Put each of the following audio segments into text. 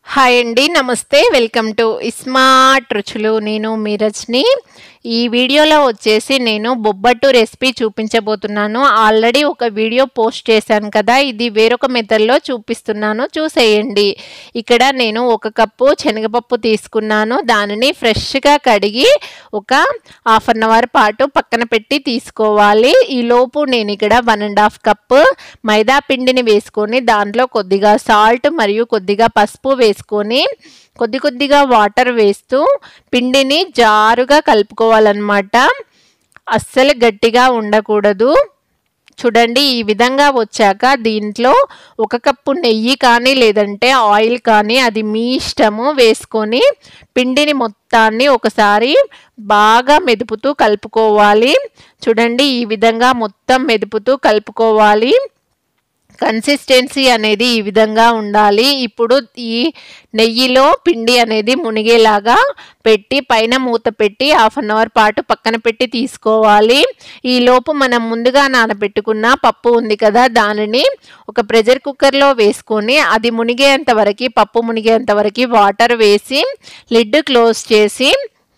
hi అండి నమస్తే welcome to smart రుచులు నేను మీరజ్ని ఈ వీడియోలో వచ్చేసి నేను బొబ్బట్టు రెసిపీ చూపించబోతున్నాను ఆల్రెడీ ఒక వీడియో పోస్ట్ చేశాను కదా ఇది వేరొక మెథడ్లో చూపిస్తున్నాను చూసేయండి ఇక్కడ నేను ఒక కప్పు శనగపప్పు తీసుకున్నాను దానిని ఫ్రెష్గా కడిగి ఒక హాఫ్ అన్ అవర్ పాటు పక్కన పెట్టి తీసుకోవాలి ఈ లోపు నేను ఇక్కడ one and half cup maida పిండిని వేసుకొని దాంట్లో కొద్దిగా సాల్ట్ మరియు కొద్దిగా పసుపు వేసుకొని కొద్ది కొద్దిగా వాటర్ వేస్తూ పిండిని జారుగా కలుపుకోవాలన్నమాట అస్సలు గట్టిగా ఉండకూడదు చూడండి ఈ విధంగా వచ్చాక దీంట్లో ఒక కప్పు నెయ్యి కానీ లేదంటే ఆయిల్ కానీ అది మీ ఇష్టము వేసుకొని పిండిని మొత్తాన్ని ఒకసారి బాగా మెదుపుతూ కలుపుకోవాలి చూడండి ఈ విధంగా మొత్తం మెదుపుతూ కలుపుకోవాలి కన్సిస్టెన్సీ అనేది ఈ విధంగా ఉండాలి ఇప్పుడు ఈ నెయ్యిలో పిండి అనేది మునిగేలాగా పెట్టి పైన మూత పెట్టి హాఫ్ అన్ అవర్ పాటు పక్కన పెట్టి తీసుకోవాలి ఈ లోపు మనం ముందుగా నానబెట్టుకున్న పప్పు ఉంది కదా దానిని ఒక ప్రెషర్ కుక్కర్లో వేసుకొని అది మునిగేంత వరకు పప్పు మునిగేంత వరకు వాటర్ వేసి లిడ్ క్లోజ్ చేసి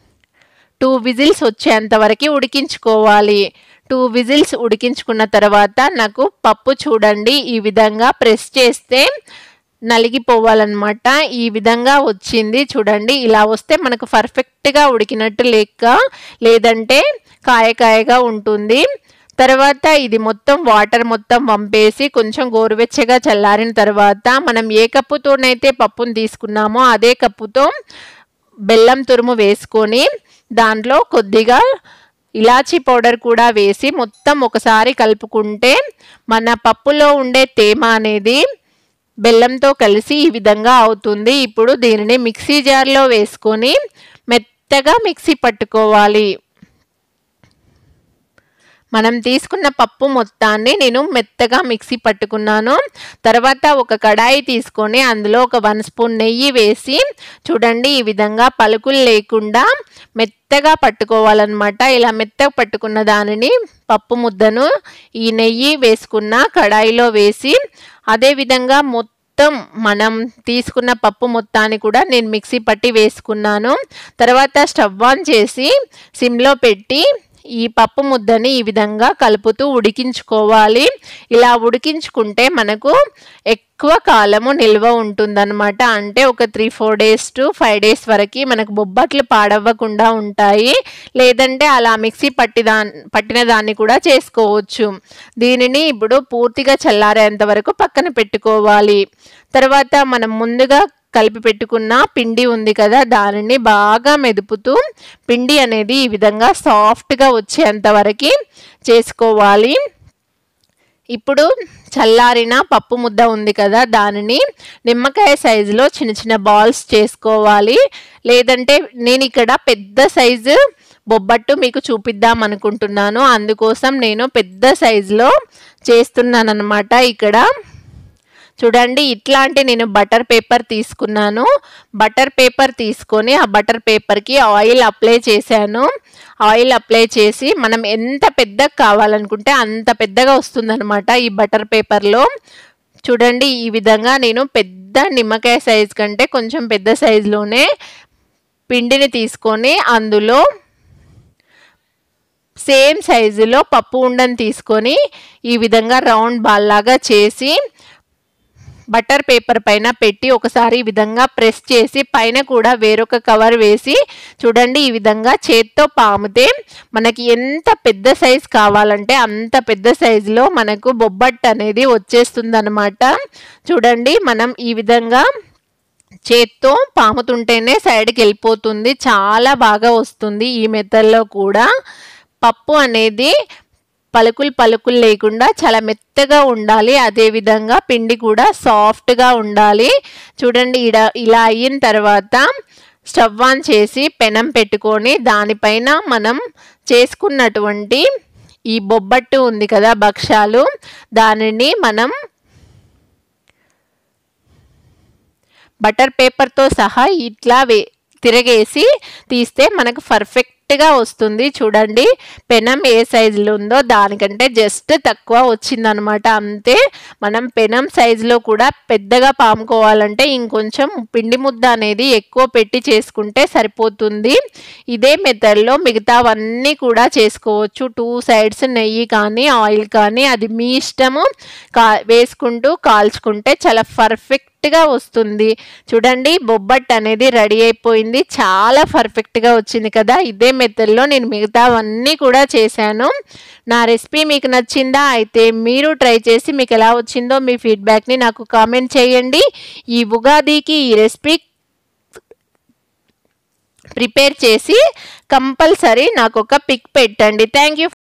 టూ విజిల్స్ వచ్చేంత వరకు ఉడికించుకోవాలి టూ విజిల్స్ ఉడికించుకున్న తర్వాత నాకు పప్పు చూడండి ఈ విధంగా ప్రెస్ చేస్తే నలిగిపోవాలన్నమాట ఈ విధంగా వచ్చింది చూడండి ఇలా వస్తే మనకు పర్ఫెక్ట్గా ఉడికినట్టు లెక్క లేదంటే కాయకాయగా ఉంటుంది తర్వాత ఇది మొత్తం వాటర్ మొత్తం వంపేసి కొంచెం గోరువెచ్చగా చల్లారిన తర్వాత మనం ఏ కప్పుతోనైతే పప్పును తీసుకున్నామో అదే కప్పుతో బెల్లం తురుము వేసుకొని దాంట్లో కొద్దిగా ఇలాచీ పౌడర్ కూడా వేసి మొత్తం ఒకసారి కలుపుకుంటే మన పప్పులో ఉండే తేమ అనేది బెల్లంతో కలిసి ఈ విధంగా అవుతుంది ఇప్పుడు దీనిని మిక్సీ జార్లో వేసుకొని మెత్తగా మిక్సీ పట్టుకోవాలి మనం తీసుకున్న పప్పు మొత్తాన్ని నేను మెత్తగా మిక్సీ పట్టుకున్నాను తర్వాత ఒక కడాయి తీసుకొని అందులో ఒక వన్ స్పూన్ నెయ్యి వేసి చూడండి ఈ విధంగా పలుకులు లేకుండా మెత్తగా పట్టుకోవాలన్నమాట ఇలా మెత్తగా పట్టుకున్న దానిని పప్పు ముద్దను ఈ నెయ్యి వేసుకున్న కడాయిలో వేసి అదేవిధంగా మొత్తం మనం తీసుకున్న పప్పు మొత్తాన్ని కూడా నేను మిక్సీ పట్టి వేసుకున్నాను తర్వాత స్టవ్ ఆన్ చేసి సిమ్లో పెట్టి ఈ పప్పు ముద్దని ఈ విధంగా కలుపుతూ ఉడికించుకోవాలి ఇలా ఉడికించుకుంటే మనకు ఎక్కువ కాలము నిల్వ ఉంటుందన్నమాట అంటే ఒక three four days to five days వరకు మనకు బొబ్బట్లు పాడవ్వకుండా ఉంటాయి లేదంటే అలా మిక్సీ పట్టి దా పట్టిన దాన్ని కూడా చేసుకోవచ్చు దీనిని ఇప్పుడు పూర్తిగా చల్లారేంత వరకు పక్కన పెట్టుకోవాలి తర్వాత మనం ముందుగా కలిపి పెట్టుకున్న పిండి ఉంది కదా దానిని బాగా మెదుపుతూ పిండి అనేది ఈ విధంగా సాఫ్ట్గా వచ్చేంత వరకు చేసుకోవాలి ఇప్పుడు చల్లారిన పప్పు ముద్ద ఉంది కదా దానిని నిమ్మకాయ సైజులో చిన్న చిన్న బాల్స్ చేసుకోవాలి లేదంటే నేను ఇక్కడ పెద్ద సైజు బొబ్బట్టు మీకు చూపిద్దాం అనుకుంటున్నాను అందుకోసం నేను పెద్ద సైజులో చేస్తున్నాను అనమాట ఇక్కడ చూడండి ఇట్లాంటి నేను బటర్ పేపర్ తీసుకున్నాను బటర్ పేపర్ తీసుకొని ఆ బటర్ పేపర్కి ఆయిల్ అప్లై చేశాను ఆయిల్ అప్లై చేసి మనం ఎంత పెద్దగా కావాలనుకుంటే అంత పెద్దగా వస్తుందన్నమాట ఈ బటర్ పేపర్లో చూడండి ఈ విధంగా నేను పెద్ద నిమ్మకాయ సైజ్ కంటే కొంచెం పెద్ద సైజులోనే పిండిని తీసుకొని అందులో సేమ్ సైజులో పప్పు ఉండని తీసుకొని ఈ విధంగా రౌండ్ బాల్ లాగా చేసి బటర్ పేపర్ పైన పెట్టి ఒకసారి ఈ విధంగా ప్రెస్ చేసి పైన కూడా వేరొక కవర్ వేసి చూడండి ఈ విధంగా చేత్తో పామితే మనకి ఎంత పెద్ద సైజ్ కావాలంటే అంత పెద్ద సైజులో మనకు బొబ్బట్ అనేది వచ్చేస్తుంది అనమాట చూడండి మనం ఈ విధంగా చేత్తో పాముతుంటేనే సైడ్కి వెళ్ళిపోతుంది చాలా బాగా వస్తుంది ఈ మెథడ్లో కూడా పప్పు అనేది పలుకులు పలుకులు లేకుండా చాలా మెత్తగా ఉండాలి అదేవిధంగా పిండి కూడా సాఫ్ట్గా ఉండాలి చూడండి ఇడ ఇలా అయిన తర్వాత స్టవ్ ఆన్ చేసి పెనం పెట్టుకొని దానిపైన మనం చేసుకున్నటువంటి ఈ బొబ్బట్టు ఉంది కదా భక్ష్యాలు దానిని మనం బటర్ పేపర్తో సహా ఇట్లా వే తిరగేసి తీస్తే మనకు పర్ఫెక్ట్ పర్ఫెక్ట్గా వస్తుంది చూడండి పెనం ఏ సైజులో ఉందో దానికంటే జస్ట్ తక్కువ వచ్చిందనమాట అంతే మనం పెనం సైజులో కూడా పెద్దగా పాముకోవాలంటే ఇంకొంచెం పిండి ముద్ద అనేది ఎక్కువ పెట్టి చేసుకుంటే సరిపోతుంది ఇదే మెథడ్లో మిగతావన్నీ కూడా చేసుకోవచ్చు టూ సైడ్స్ నెయ్యి కానీ ఆయిల్ కానీ అది మీ ఇష్టము కా వేసుకుంటూ కాల్చుకుంటే చాలా పర్ఫెక్ట్గా వస్తుంది చూడండి బొబ్బట్ అనేది రెడీ అయిపోయింది చాలా పర్ఫెక్ట్గా వచ్చింది కదా ఇదే మెథడ్లో నేను మిగతావన్నీ కూడా చేశాను నా రెసిపీ మీకు నచ్చిందా అయితే మీరు ట్రై చేసి మీకు ఎలా వచ్చిందో మీ ఫీడ్బ్యాక్ని నాకు కామెంట్ చేయండి ఈ ఉగాదికి ఈ రెసిపీ ప్రిపేర్ చేసి కంపల్సరీ నాకు ఒక పిక్ పెట్టండి థ్యాంక్ యూ